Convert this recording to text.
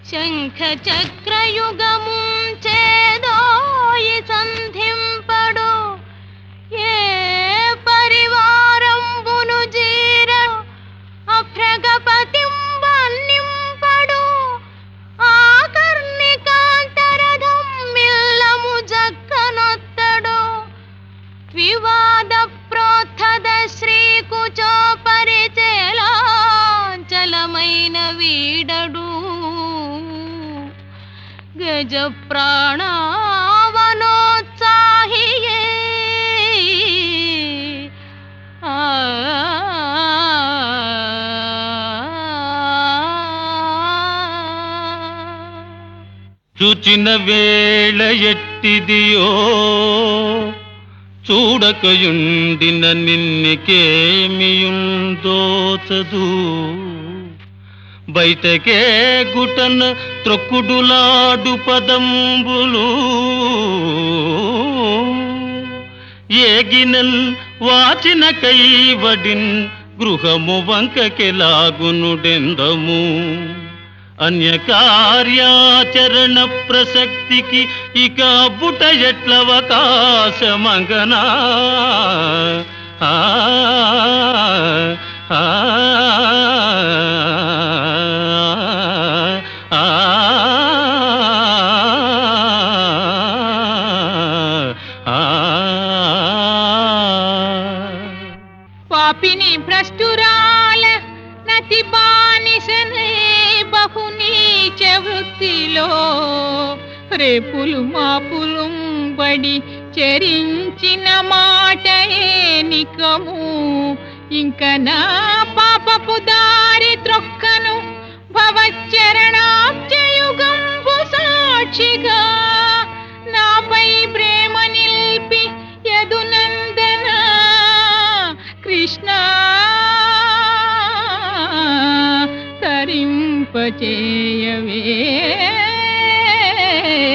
శంఖ చక్రయుగము చేదోయి సంధింపడు ఏ పరివారంబును జీర అభ్రగపతింబన్నింపడు ఆకర్ణికాంతరథం మిల్లము జక్కనొత్తడు వివాద ప్రోత్థద శ్రీకుచో పరిచలాంచలమైన వీడడు గజ ప్రాణావనోత్సాహియే ఆ చూచిన వేళ ఎట్టిదియో చూడకయుండిన నిన్నికేమియుందోచదు బయటకే గుటన త్రొక్కుడులాడు పదంబులు ఏగినన్ వాచిన కైవడిన్ గృహము వంకకెలాగునుడెందము అన్య కార్యాచరణ ప్రసక్తికి ఇక బుట ఎట్లవకాశమంగనా ఆ, ఆ, ఆ, ఆ. పాపిని భ్రష్టురాల నతి బానిసనే బహునీచ వృత్తిలో రేపులు మాపులు బడి చెరించిన మాట నికము ఇంక నా పాపపు దారి త్రొక్కను భవచ్చరణాబ్జయుగంబు సాక్షిగా నాపై ప్రేమ నిల్పి యదునందన కృష్ణ తరింపచేయవే